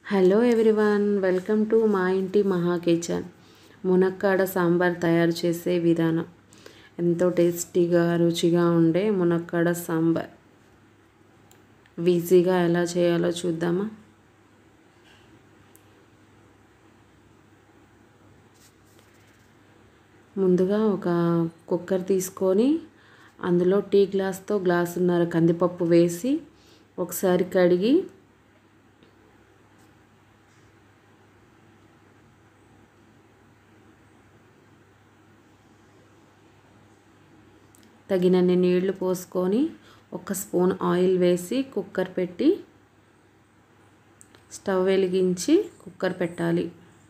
hello everyone welcome to మా ఇంటి మహా కిచెన్ మునక్కాడ సాంబార్ తయారు చేసే విధానం ఎంతో టేస్టీగా రుచిగా ఉండే మునక్కాడ సాంబార్ ఈజీగా ఎలా చేయాలో చూద్దామా ముందుగా ఒక కుక్కర్ తీసుకొని అందులో టీ గ్లాస్తో గ్లాసున్నర కందిపప్పు వేసి ఒకసారి కడిగి తగినన్ని నీళ్లు పోసుకొని ఒక స్పూన్ ఆయిల్ వేసి కుక్కర్ పెట్టి స్టవ్ వెలిగించి కుక్కర్ పెట్టాలి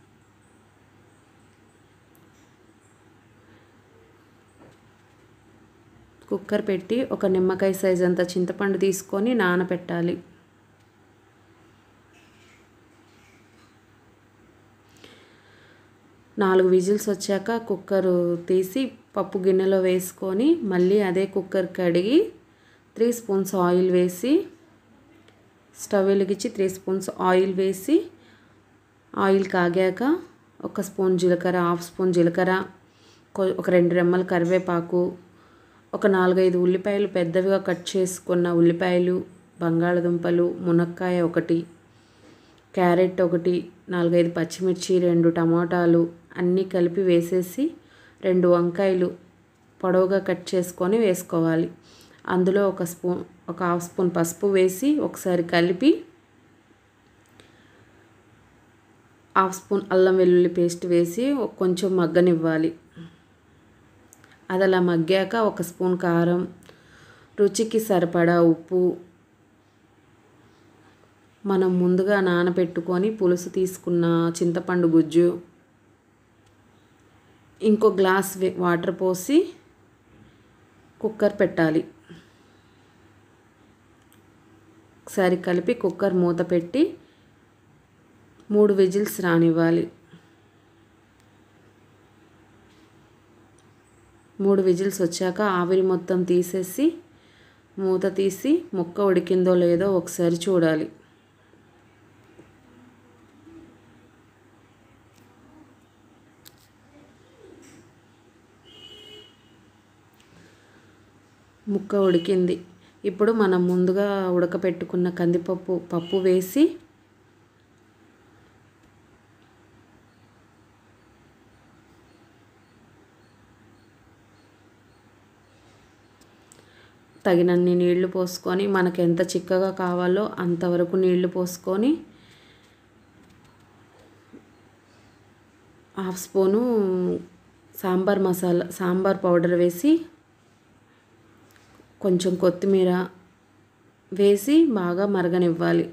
కుక్కర్ పెట్టి ఒక నిమ్మకాయ సైజ్ అంత చింతపండు తీసుకొని నానబెట్టాలి నాలుగు విజిల్స్ వచ్చాక కుక్కర్ తీసి పప్పు గిన్నెలో వేసుకొని మళ్ళీ అదే కుక్కర్ కడిగి త్రీ స్పూన్స్ ఆయిల్ వేసి స్టవ్ వెలిగించి త్రీ స్పూన్స్ ఆయిల్ వేసి ఆయిల్ కాగాక ఒక స్పూన్ జీలకర్ర హాఫ్ స్పూన్ జీలకర్ర ఒక రెండు రెమ్మల కరివేపాకు ఒక నాలుగైదు ఉల్లిపాయలు పెద్దవిగా కట్ చేసుకున్న ఉల్లిపాయలు బంగాళదుంపలు మునక్కాయ ఒకటి క్యారెట్ ఒకటి నాలుగైదు పచ్చిమిర్చి రెండు టమాటాలు అన్నీ కలిపి వేసేసి రెండు వంకాయలు పొడవుగా కట్ చేసుకొని వేసుకోవాలి అందులో ఒక స్పూన్ ఒక హాఫ్ స్పూన్ పసుపు వేసి ఒకసారి కలిపి హాఫ్ స్పూన్ అల్లం వెల్లుల్లి పేస్ట్ వేసి కొంచెం మగ్గనివ్వాలి అది అలా మగ్గాక ఒక స్పూన్ కారం రుచికి సరిపడా ఉప్పు మనం ముందుగా నానబెట్టుకొని పులుసు తీసుకున్న చింతపండు గుజ్జు ఇంకో గ్లాస్ వాటర్ పోసి కుక్కర్ పెట్టాలి ఒకసారి కలిపి కుక్కర్ మూత పెట్టి మూడు విజిల్స్ రానివ్వాలి మూడు విజిల్స్ వచ్చాక ఆవిరి మొత్తం తీసేసి మూత తీసి ముక్క ఉడికిందో లేదో ఒకసారి చూడాలి ముక్క ఉడికింది ఇప్పుడు మనం ముందుగా ఉడకపెట్టుకున్న కందిపప్పు పప్పు వేసి తగినన్ని నీళ్లు పోసుకొని మనకు ఎంత చిక్కగా కావాలో అంతవరకు నీళ్లు పోసుకొని half spoon sambar masala sambar powder వేసి కొంచెం కొత్తిమీర వేసి బాగా మరగనివ్వాలి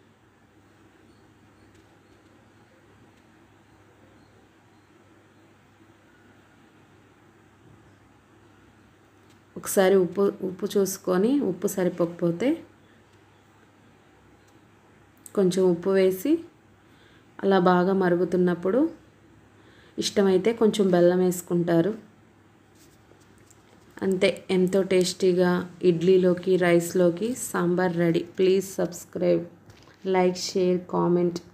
ఒకసారి ఉప్పు ఉప్పు చూసుకొని ఉప్పు సరిపోకపోతే కొంచెం ఉప్పు వేసి అలా బాగా మరుగుతున్నప్పుడు ఇష్టమైతే కొంచెం బెల్లం వేసుకుంటారు అంతే ఎంతో టేస్టీగా ఇడ్లీలోకి రైస్లోకి sambar ready please subscribe like share comment